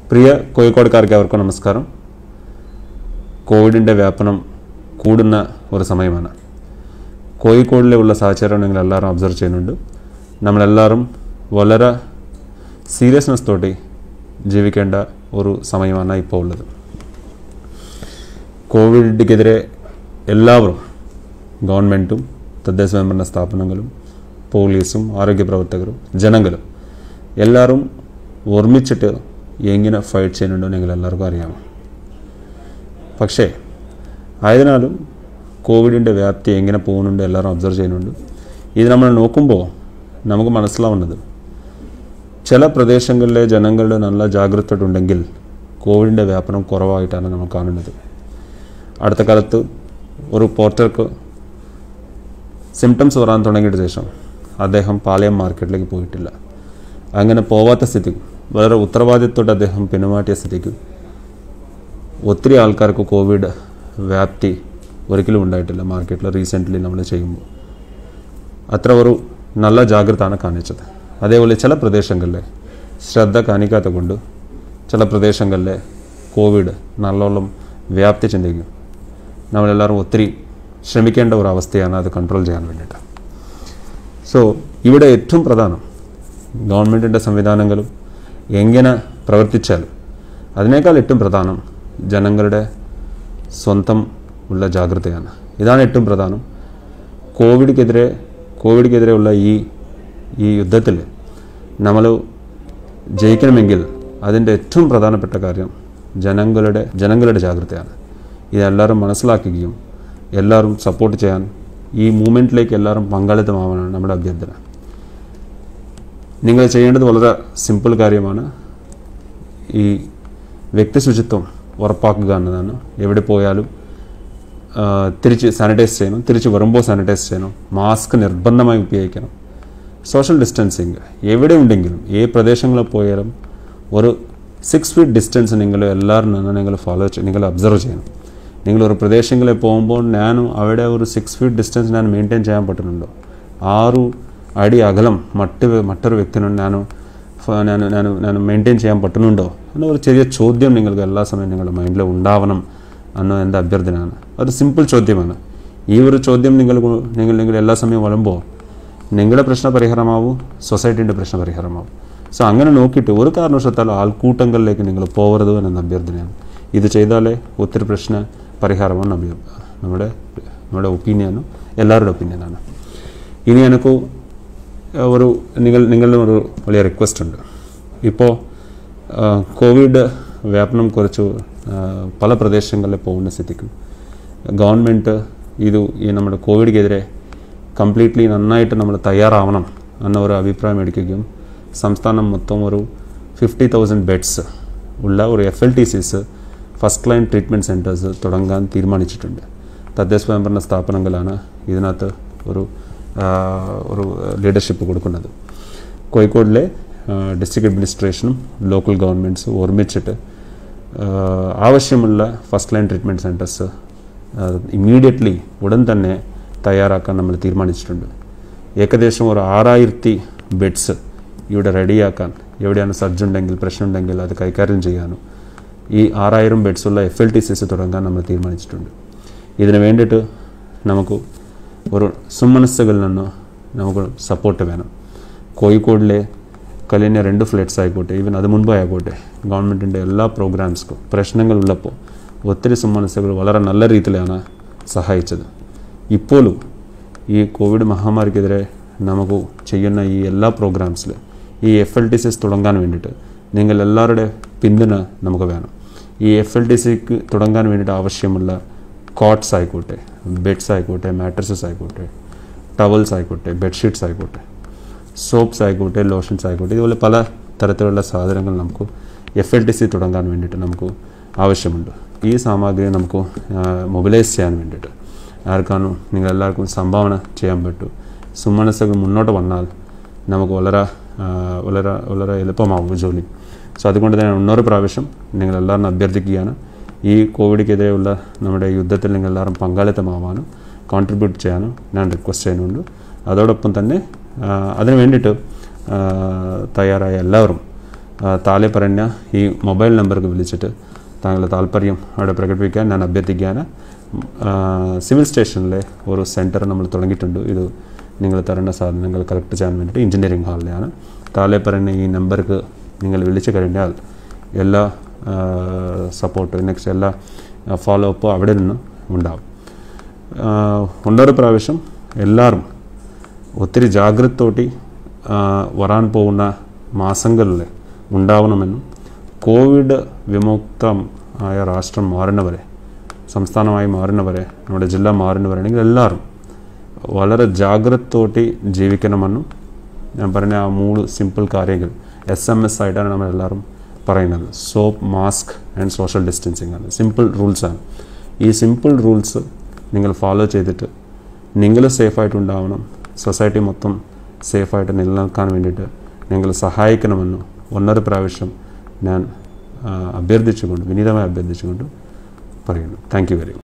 പ്രിയ കോഴിക്കോടുകാർക്ക് അവർക്കും നമസ്കാരം കോവിഡിൻ്റെ വ്യാപനം കൂടുന്ന ഒരു സമയമാണ് കോഴിക്കോടിലെ ഉള്ള സാഹചര്യം നിങ്ങൾ എല്ലാവരും ഒബ്സർവ് ചെയ്യുന്നുണ്ട് നമ്മളെല്ലാവരും വളരെ സീരിയസ്നെസ് തോട്ടി ജീവിക്കേണ്ട ഒരു സമയമാണ് ഇപ്പോൾ ഉള്ളത് കോവിഡിനെതിരെ എല്ലാവരും ഗവൺമെൻറ്റും തദ്ദേശ സ്വയംഭരണ സ്ഥാപനങ്ങളും പോലീസും ആരോഗ്യ പ്രവർത്തകരും ജനങ്ങളും എല്ലാവരും ഒരുമിച്ചിട്ട് എങ്ങനെ ഫൈറ്റ് ചെയ്യുന്നുണ്ടോ നിങ്ങൾ എല്ലാവർക്കും അറിയാം പക്ഷേ ആയതിനാലും കോവിഡിൻ്റെ വ്യാപ്തി എങ്ങനെ പോകുന്നുണ്ട് എല്ലാവരും ഒബ്സർവ് ചെയ്യുന്നുണ്ട് ഇത് നമ്മൾ നോക്കുമ്പോൾ നമുക്ക് മനസ്സിലാവുന്നത് ചില പ്രദേശങ്ങളിലെ ജനങ്ങളുടെ നല്ല ജാഗ്രത ഉണ്ടെങ്കിൽ കോവിഡിൻ്റെ വ്യാപനം കുറവായിട്ടാണ് നമ്മൾ കാണുന്നത് അടുത്ത കാലത്ത് ഒരു പോർട്ടർക്ക് സിംറ്റംസ് വരാൻ തുടങ്ങിയിട്ട് ശേഷം അദ്ദേഹം പാളയം മാർക്കറ്റിലേക്ക് പോയിട്ടില്ല അങ്ങനെ പോവാത്ത സ്ഥിതിക്ക് വളരെ ഉത്തരവാദിത്വത്തോടെ അദ്ദേഹം പിന്മാറ്റിയ സ്ഥിതിക്ക് ഒത്തിരി ആൾക്കാർക്ക് കോവിഡ് വ്യാപ്തി ഒരിക്കലും ഉണ്ടായിട്ടില്ല മാർക്കറ്റിൽ റീസെൻ്റ്ലി നമ്മൾ ചെയ്യുമ്പോൾ അത്ര ഒരു നല്ല ജാഗ്രതയാണ് കാണിച്ചത് അതേപോലെ ചില പ്രദേശങ്ങളിലെ ശ്രദ്ധ കാണിക്കാത്ത കൊണ്ട് ചില പ്രദേശങ്ങളിലെ കോവിഡ് നല്ലോണം വ്യാപ്തി ചിന്തിക്കും നമ്മളെല്ലാവരും ഒത്തിരി ശ്രമിക്കേണ്ട ഒരു അവസ്ഥയാണ് അത് കൺട്രോൾ ചെയ്യാൻ വേണ്ടിയിട്ട് സോ ഇവിടെ ഏറ്റവും പ്രധാനം ഗവൺമെൻറ്റിൻ്റെ സംവിധാനങ്ങളും എങ്ങനെ പ്രവർത്തിച്ചാലും അതിനേക്കാൾ ഏറ്റവും പ്രധാനം ജനങ്ങളുടെ സ്വന്തം ഉള്ള ജാഗ്രതയാണ് ഇതാണ് ഏറ്റവും പ്രധാനം കോവിഡിക്കെതിരെ കോവിഡിക്കെതിരെയുള്ള ഈ ഈ യുദ്ധത്തിൽ നമ്മൾ ജയിക്കണമെങ്കിൽ അതിൻ്റെ ഏറ്റവും പ്രധാനപ്പെട്ട കാര്യം ജനങ്ങളുടെ ജനങ്ങളുടെ ജാഗ്രതയാണ് ഇതെല്ലാവരും മനസ്സിലാക്കുകയും എല്ലാവരും സപ്പോർട്ട് ചെയ്യാൻ ഈ മൂവ്മെൻറ്റിലേക്ക് എല്ലാവരും പങ്കാളിത്തമാവാനാണ് നമ്മുടെ അഭ്യർത്ഥന നിങ്ങൾ ചെയ്യേണ്ടത് വളരെ സിമ്പിൾ കാര്യമാണ് ഈ വ്യക്തി ശുചിത്വം ഉറപ്പാക്കുക എന്നതാണ് എവിടെ പോയാലും ആ, തിരിച്ച് സാനിറ്റൈസ് ചെയ്യണം തിരിച്ച് വരുമ്പോൾ സാനിറ്റൈസ് ചെയ്യണം മാസ്ക് നിർബന്ധമായി ഉപയോഗിക്കണം സോഷ്യൽ ഡിസ്റ്റൻസിങ് എവിടെ ഉണ്ടെങ്കിലും ഏത് പ്രദേശങ്ങളിൽ പോയാലും ഒരു സിക്സ് ഫീറ്റ് ഡിസ്റ്റൻസ് നിങ്ങൾ എല്ലാവരും നിന്ന് നിങ്ങൾ ഫോളോ ചെയ്യും നിങ്ങൾ അബ്സർവ് ചെയ്യണം നിങ്ങൾ ഒരു പ്രദേശങ്ങളിൽ പോകുമ്പോൾ ഞാനും അവിടെ ഒരു സിക്സ് ഫീറ്റ് ഡിസ്റ്റൻസ് ഞാൻ മെയിൻറ്റെയിൻ ചെയ്യാൻ പറ്റുന്നുണ്ടോ ആറു അടി അകലം മറ്റ് വ്യ- മറ്റൊരു വ്യക്തിനോട് ഞാൻ ഫ- ഞാൻ ഞാൻ ഞാൻ മെയിൻറ്റെയിൻ ചെയ്യാൻ പറ്റുന്നുണ്ടോ എന്ന ഒരു ചെറിയ ചോദ്യം നിങ്ങൾക്ക് എല്ലാ സമയവും നിങ്ങളുടെ മൈൻഡിൽ ഉണ്ടാവണം എന്ന എൻ്റെ അഭ്യർത്ഥനയാണ് അത് സിമ്പിൾ ചോദ്യമാണ് ഈ ഒരു ചോദ്യം നിങ്ങൾ കൊ- നിങ്ങൾ നിങ്ങൾ എല്ലാ സമയവും വരുമ്പോൾ നിങ്ങളുടെ പ്രശ്ന പരിഹാരമാവും സൊസൈറ്റീൻ്റെ പ്രശ്ന പരിഹാരമാവും സോ അങ്ങനെ നോക്കിയിട്ട് ഒരു കാരണവശാലും ആൾക്കൂട്ടങ്ങളിലേക്ക് നിങ്ങൾ പോകരുത് എന്ന അഭ്യർത്ഥനയാണ് ഇത് ചെയ്താലേ ഒത്തിരി പ്രശ്ന പരിഹാരമാണ് അഭ്യ നമ്മുടെ നമ്മുടെ ഒപ്പീനിയനും എല്ലാവരുടെ ഒപ്പീനിയനാണ് ഇനി എനിക്ക് ഒരു നിങ്ങൾ നിങ്ങളുടെ ഒരു വലിയ റിക്വസ്റ്റ് ഉണ്ട് ഇപ്പോൾ കോവിഡ് വ്യാപനം കുറിച്ച് ആ, പല പ്രദേശങ്ങളിൽ പോകുന്ന സ്ഥിതിക്ക് ഗവൺമെൻറ് ഇത് ഈ നമ്മുടെ കോവിഡിനെതിരെ കംപ്ലീറ്റ്ലി നന്നായിട്ട് നമ്മൾ തയ്യാറാവണം എന്ന ഒരു അഭിപ്രായം എടുക്കുകയും സംസ്ഥാനം മൊത്തം ഒരു ഫിഫ്റ്റി തൗസൻഡ് ബെഡ്സ് ഉള്ള ഒരു F L T Cs first line treatment centres തുടങ്ങാൻ തീരുമാനിച്ചിട്ടുണ്ട് തദ്ദേശ സ്വയംഭരണ സ്ഥാപനങ്ങളാണ് ഇതിനകത്ത് ഒരു ആ, ഒരു ലീഡർഷിപ്പ് കൊടുക്കുന്നത് കോഴിക്കോടിലെ ഡിസ്ട്രിക്ട് അഡ്മിനിസ്ട്രേഷനും ലോക്കൽ ഗവൺമെൻറ്റ്സും ഒരുമിച്ചിട്ട് ആ, ആവശ്യമുള്ള first line treatment centres immediately ഉടൻ തന്നെ തയ്യാറാക്കാൻ നമ്മൾ തീരുമാനിച്ചിട്ടുണ്ട് ഏകദേശം ഒരു ആറായിരത്തി ബെഡ്സ് ഇവിടെ റെഡിയാക്കാൻ എവിടെയാണ് സർജ് ഉണ്ടെങ്കിൽ പ്രശ്നമുണ്ടെങ്കിൽ അത് കൈകാര്യം ചെയ്യാനും ഈ ആറായിരം ബെഡ്സുള്ള എഫ് എൽ ടി സിസ് തുടങ്ങാൻ നമ്മൾ തീരുമാനിച്ചിട്ടുണ്ട് ഇതിന് വേണ്ടിയിട്ട് നമുക്ക് ഒരു സുമനസ്സുകളിൽ നിന്ന് നമുക്ക് സപ്പോർട്ട് വേണം കോഴിക്കോടിലെ കഴിഞ്ഞ രണ്ട് ഫ്ലഡ്സ് ആയിക്കോട്ടെ ഈവൻ അത് മുൻപ് ആയിക്കോട്ടെ ഗവൺമെൻറ്റിൻ്റെ എല്ലാ പ്രോഗ്രാംസ്ക്കും പ്രശ്നങ്ങളുള്ളപ്പോൾ ഒത്തിരി സുമനസ്സുകൾ വളരെ നല്ല രീതിയിലാണ് സഹായിച്ചത് ഇപ്പോഴും ഈ കോവിഡ് മഹാമാരിക്കെതിരെ നമുക്ക് ചെയ്യുന്ന ഈ എല്ലാ പ്രോഗ്രാംസിൽ ഈ എഫ് എൽ ടി സിസ് തുടങ്ങാൻ വേണ്ടിയിട്ട് നിങ്ങൾ എല്ലാവരുടെ പിന്തുണ നമുക്ക് വേണം ഈ എഫ് എൽ ടി സിക്ക് തുടങ്ങാൻ വേണ്ടിയിട്ട് ആവശ്യമുള്ള കോട്ട്സ് ആയിക്കോട്ടെ ബെഡ്സ് ആയിക്കോട്ടെ മാട്രസസ് ആയിക്കോട്ടെ ടവൽസ് ആയിക്കോട്ടെ ബെഡ്ഷീറ്റ്സ് ആയിക്കോട്ടെ സോപ്സ് ആയിക്കോട്ടെ ലോഷൻസ് ആയിക്കോട്ടെ ഇതുപോലെ പല തരത്തിലുള്ള സാധനങ്ങൾ നമുക്ക് എഫ് എൽ ടി സി തുടങ്ങാൻ വേണ്ടിയിട്ട് നമുക്ക് ആവശ്യമുണ്ട് ഈ സാമഗ്രി നമുക്ക് മൊബിലൈസ് ചെയ്യാൻ വേണ്ടിയിട്ട് ആർക്കാണോ നിങ്ങൾ എല്ലാവർക്കും സംഭാവന ചെയ്യാൻ പറ്റും സുമനസ്സുകൾ മുന്നോട്ട് വന്നാൽ നമുക്ക് വളരെ ആ, വളരെ വളരെ എളുപ്പമാവും ജോലി സോ അതുകൊണ്ട് തന്നെ ഒന്നൊരു പ്രാവശ്യം നിങ്ങൾ എല്ലാവരും അഭ്യർത്ഥിക്കുകയാണ് ഈ കോവിഡിനെതിരെയുള്ള നമ്മുടെ യുദ്ധത്തിൽ നിങ്ങൾ എല്ലാവരും പങ്കാളിത്തമാവാനും കോൺട്രിബ്യൂട്ട് ചെയ്യാനും ഞാൻ റിക്വസ്റ്റ് ചെയ്യുന്നുണ്ട് അതോടൊപ്പം തന്നെ ആ, അതിന് വേണ്ടിയിട്ട് ആ, തയ്യാറായ എല്ലാവരും ആ, താഴെ പറഞ്ഞ ഈ മൊബൈൽ നമ്പർക്ക് വിളിച്ചിട്ട് താങ്കളുടെ താല്പര്യം അവിടെ പ്രകടിപ്പിക്കാൻ ഞാൻ അഭ്യർത്ഥിക്കുകയാണ് ആ, സിവിൽ സ്റ്റേഷനിലെ ഒരു സെൻറ്റർ നമ്മൾ തുടങ്ങിയിട്ടുണ്ട് ഇത് നിങ്ങൾ തരേണ്ട സാധനങ്ങൾ കളക്ട് ചെയ്യാൻ വേണ്ടിയിട്ട് എഞ്ചിനീയറിംഗ് ഹാളിലെയാണ് താഴെ പറഞ്ഞ ഈ നമ്പർക്ക് നിങ്ങൾ വിളിച്ചു കഴിഞ്ഞാൽ എല്ലാ സപ്പോർട്ട് നെക്സ്റ്റ് എല്ലാ ഫോളോ അപ്പും അവിടെ നിന്ന് ഉണ്ടാവും ആ, ഒന്നൊരു പ്രാവശ്യം എല്ലാവരും ഒത്തിരി ജാഗ്രതത്തോട്ടി ആ, വരാൻ പോകുന്ന മാസങ്ങളിൽ ഉണ്ടാവണമെന്നും കോവിഡ് വിമുക്തം ആയ രാഷ്ട്രം മാറുന്നവരെ സംസ്ഥാനമായി മാറുന്നവരെ നമ്മുടെ ജില്ല മാറുന്നവരാണെങ്കിൽ എല്ലാവരും വളരെ ജാഗ്രതത്തോട്ടി ജീവിക്കണമെന്നും ഞാൻ പറഞ്ഞ ആ മൂന്ന് സിമ്പിൾ കാര്യങ്ങൾ എസ് എം എസ് ആയിട്ടാണ് നമ്മൾ എല്ലാവരും പറയുന്നത് soap mask and social distancing ആണ് സിമ്പിൾ റൂൾസാണ് ഈ സിമ്പിൾ റൂൾസ് നിങ്ങൾ ഫോളോ ചെയ്തിട്ട് നിങ്ങൾ സേഫായിട്ടുണ്ടാവണം സൊസൈറ്റി മൊത്തം സേഫായിട്ട് നിലനിൽക്കാൻ വേണ്ടിയിട്ട് നിങ്ങൾ സഹായിക്കണമെന്ന് ഒന്നര പ്രാവശ്യം ഞാൻ ആ, അഭ്യർത്ഥിച്ചുകൊണ്ട് വിനീതമായി അഭ്യർത്ഥിച്ചുകൊണ്ട് പറയുന്നു താങ്ക് യു വെരി മച്ച്